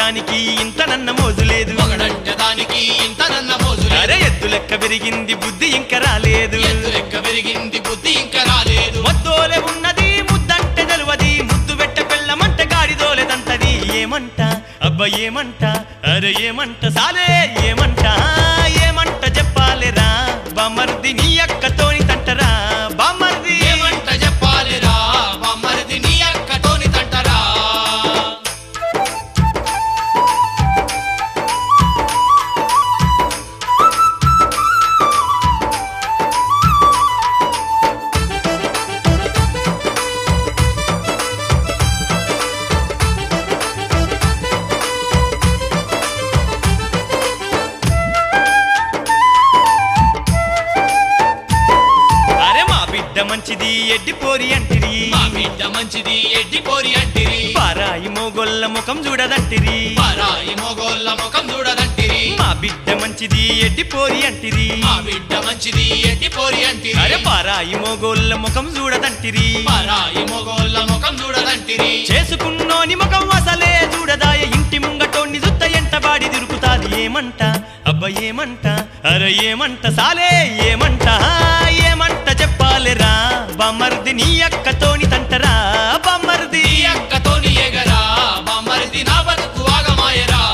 దానికి ఇంత నన్న మోజు లేదు మొగడంటే దానికి ఇంత నన్న మోజు లేదు. అరే ఎద్దు లెక్క పెరిగింది బుద్ధి ఇంకా రాలేదు ఎత్తు లెక్క పెరిగింది బుద్ధి ఇంకా రాలేదు మొత్తోలే ఉన్నది ముద్దంటే తెలవది ముద్దు పెట్ట పెళ్ళమంటే గాడిదోలేదంటది ఏమంట అబ్బా ఏమంట అరే ఏమంట సాలే ఏమంట ఏమంట చెప్పాలిరా బామర్ది నీ అక్కతోని తంటరా బామర్ది ఏమంట చెప్పాలిరా మమ్మరిది నీ అక్కతోని తంటరా అరే మా బిడ్డ మంచిది ఎడ్డి పోరి అంటిరి మా బిడ్డ మంచిది ఎడ్డి పోరి అంటిరి పారాయి మోగొల్ల ముఖం చూడదంటిరి పరాయి మొగోళ్ళ ముఖం చూడదంటిరి మా బిడ్డ మంచిది ఎడ్డి పోరి అంటిరి మా బిడ్డ మంచిది ఎడ్డి పోరి అంటిరి అరే పారాయి మోగోళ్ళ ముఖం చూడదంటిరి పరాయి మొగోళ్ళ ముఖం చూడదంటిరి చేసుకున్నోని ముఖం అసలే చూడదాయ ఇంటి ముంగటోని జుత్త ఎంటబాడి తిరుగుతాది ఏమంట అబ్బ ఏమంట అరే ఏమంట సాలే ఏమంట ఏమంట చెప్పాలిరా బామర్ది నీ అక్కతోని తంటరా బామర్ది నీ అక్కతోని ఎగరా మమ్మరిది నా బతుకు ఆగమాయరా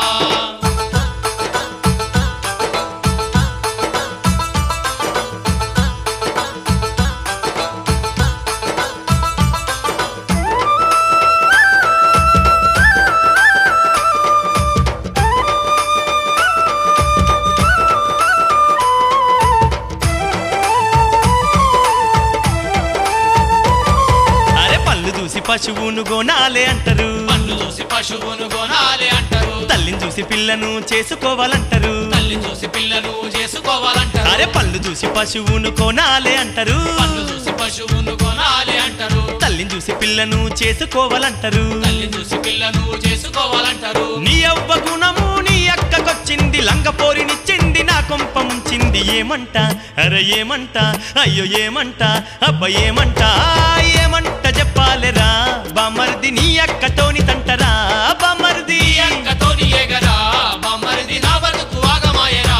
అరే పళ్ళు చూసి పశువును గోనాలే అంటారు పన్ను చూసి పశువును కొనాలి అంటారు తల్లిని చూసి పిల్లను చేసుకోవాలంటారు తల్లి చూసి పిల్లను చేసుకోవాలంటారు అరే పళ్ళు చూసి పశువును కొనాలే అంటారు పన్ను చూసి పశువును కొనాలి అంటారు తల్లిని చూసి పిల్లను చేసుకోవాలంటారు తల్లి చూసి పిల్లను చేసుకోవాలంటారు నీ అవ్వ గుణము నీ అక్కకొచ్చింది లంగపోరినిచ్చింది నా కొంప ముంచింది ఏమంట అరే ఏమంట అయ్యో ఏమంట అబ్బ ఏమంట ఏమంట చెప్పాలిరా బామర్ది నీ అక్కతోని తంటరా బామర్ది నీ అక్కతోని ఎగరా మమ్మరిది నా బతుకు ఆగమాయరా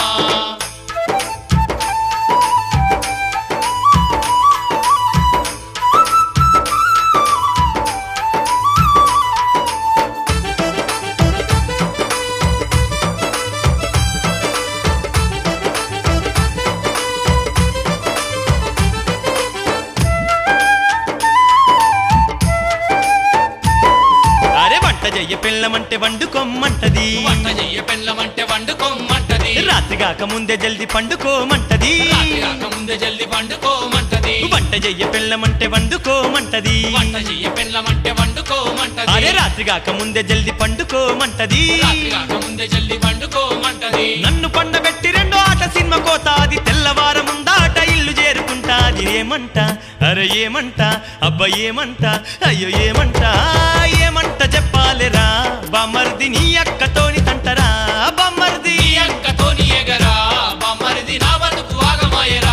అరే వంట చెయ్య పిల్లమంటే వండుకోమ్మంటది వంట చెయ్య పెళ్ళమంటే వండుకోమంటది రాత్రి కాక ముందే జల్ది పండుకోమంటది రాత్రి కాక ముందే జల్ది వండుకోమంటది వంట చెయ్య పిల్లమంటే వండుకోమంటది వంట చెయ్య పెళ్ళమంటే వండుకోమంటది అరే రాత్రి కాక ముందే జల్ది పండుకోమంటది రాత్రి కాక ముందే జల్ది వండుకోమంటది నన్ను పండబెట్టి రెండో ఆట సినిమా కోతాది తెల్లవారం ముందాట ఇల్లు చేరుకుంటాది ఏమంట అరే ఏమంట అబ్బ ఏమంట అయ్యో ఏమంట ఏమంట చెప్పాలిరా బామర్ది నీ అక్కతోని తంటరా బామర్ది నీ అక్కతోని ఎగరా మమ్మరిది నా బతుకు ఆగమాయరా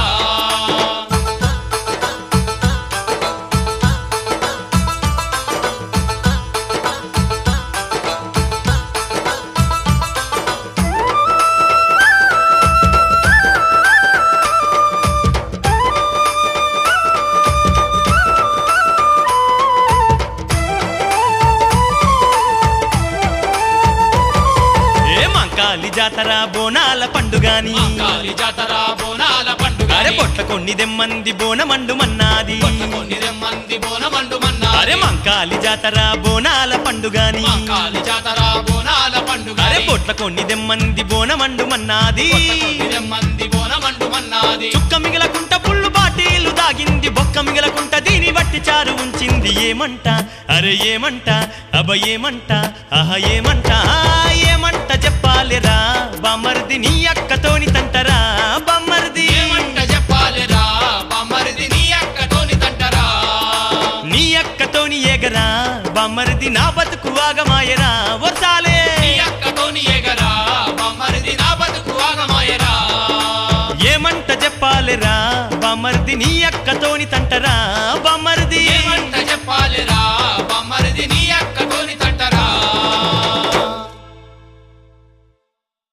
ఏ మంకాలి జాతర బోనాల పండుగాని కాలి జాతర బోనాల పండుగ అరే పొట్ల కొన్ని దెమ్మంది బోనమండు మన్నాది కొన్ని మంది బోనమండు మన్నా అరే మంకాలి జాతర బోనాల పండుగాని కాలి జాతర బోనాల పండుగ అరే పొట్ల కొన్ని దెమ్మంది బోనమండు మన్నాది మంది బోనమండు మన్నాది చుక్క మిగలకుంట పుల్లు బాటీలు దాగింది బొక్క మిగలకుంట దీని బట్టి చారు ఉంచింది ఏమంట అరే ఏమంట అబ ఏమంట ఆహ ఏమంట ఆ, ఏమంట చెప్పాలిరా బామర్ది నీ అక్కతోని తంటరా బామర్ది ఏమంట చెప్పాలిరా మమ్మరిది నీ అక్కతోని తంటరా నీ అక్కతోని ఎగరా బామర్ది నా బతుకు ఆగమాయరా వర్షాలే నీ అక్కతోని ఎగరా మమ్మరిది నా బతుకు ఆగమాయరా ఏమంట చెప్పాలిరా బామర్ది నీ అక్కతోని తంటరా బామర్ది ఏమంట